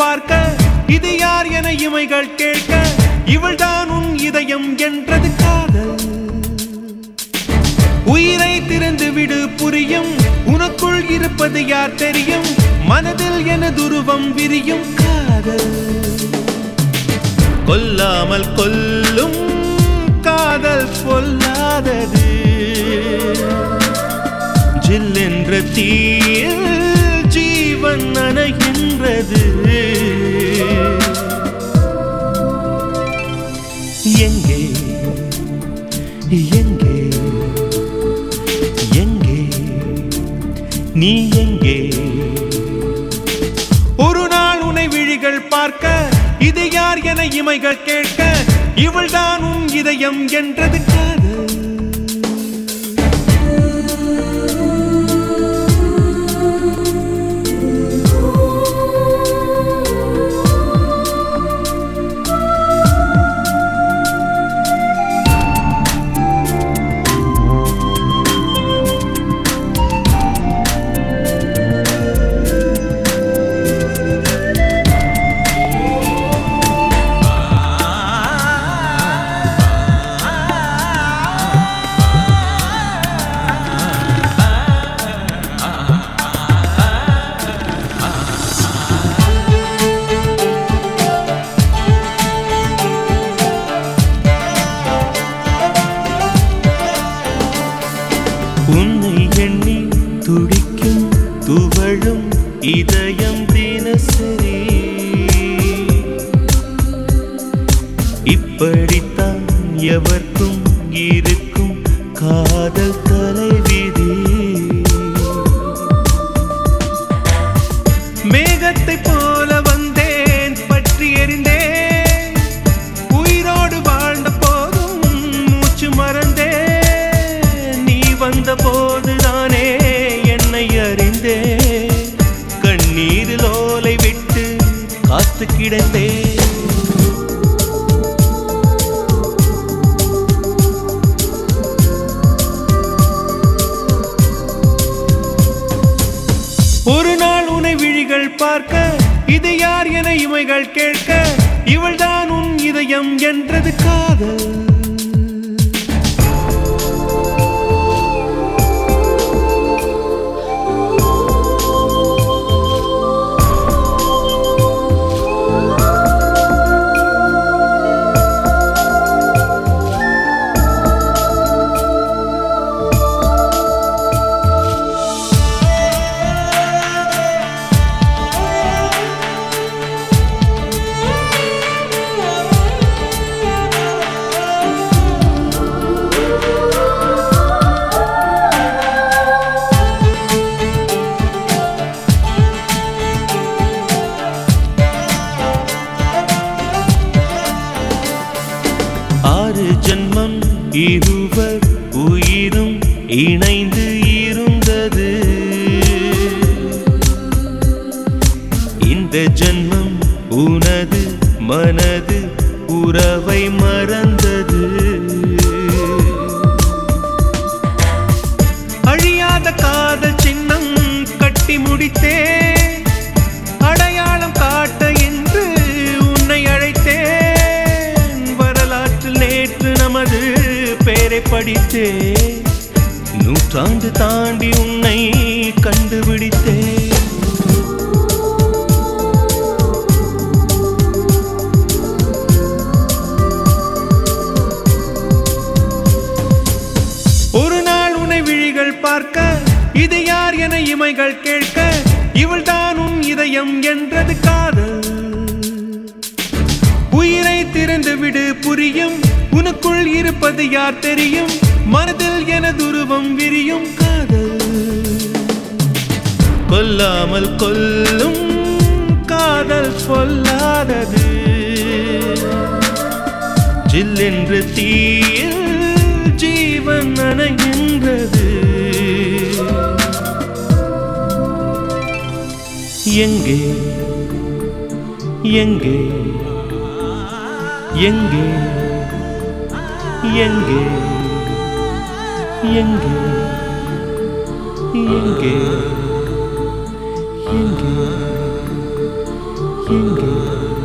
பார்க்க இது யார் என இமைகள் கேட்க இவள்தான் உன் இதயம் என்றது காதல் உயிரை திறந்து விடு புரியும் உனக்குள் இருப்பது யார் தெரியும் மனதில் என துருவம் விரியும் காதல் கொல்லாமல் கொல்லும் காதல் பொல்லாதது ஜில்லென்ற தீயில் ஜீவன் நனைகின்றது எங்கே எங்கே எங்கே நீ எங்கே ஒரு நாள் உன்னை விழிகள் பார்க்க இது யார் என இமைகள் கேட்க இவள்தான் உன் இதயம் என்றது காதல் உன்னை எண்ணி துடிக்கும் துவழும் இதயம் தினசரி இப்படித்தான் எவர்க்கும் இருக்கும் காதல் தலைவிதி மேகத்தை போல வந்தேன் பற்றி எறிந்தேன் உயிரோடு வாழ்ந்த போதும் மூச்சு மறந்தேன் நீ வந்த போதுதானே என்னை அறிந்தேன் கண்ணீரில் ஓலை விட்டு காத்து கிடந்தேன் ஒரு நாள் உன்னை விழிகள் பார்க்க இது யார் என இமைகள் கேட்க இவள்தான் உன் இதயம் என்றது காதல் ஆறு ஜென்மம் இருவர் உயிரும் இணைந்து இருந்தது இந்த ஜென்மம் உனது மனது உறவை மறந்தது அழியாத காதல் சின்னம் கட்டி முடித்தே அடையாளம் காட்ட என்று உன்னை அழைத்தேன் வரலாற்றில் நேற்று நமது பெயரை படித்தே நூற்றாண்டு தாண்டி உன்னை கண்டுபிடித்தேன் ஒரு நாள் உன்னை விழிகள் பார்க்க இது யார் என இமைகள் கேட்க இவள்தான் உன் இதயம் என்றது காதல் உயிரை திறந்து விடு புரியும் உனக்குள் இருப்பது யார் தெரியும் மனதில் என துருவம் விரியும் காதல் கொல்லாமல் கொல்லும் காதல் சொல்லாதது ஜில்லென்று தீயில் ஜீவன் நனைகின்றது எங்கே எங்கே எங்கே எங்கே எங்கே எங்கே எங்கே எங்கே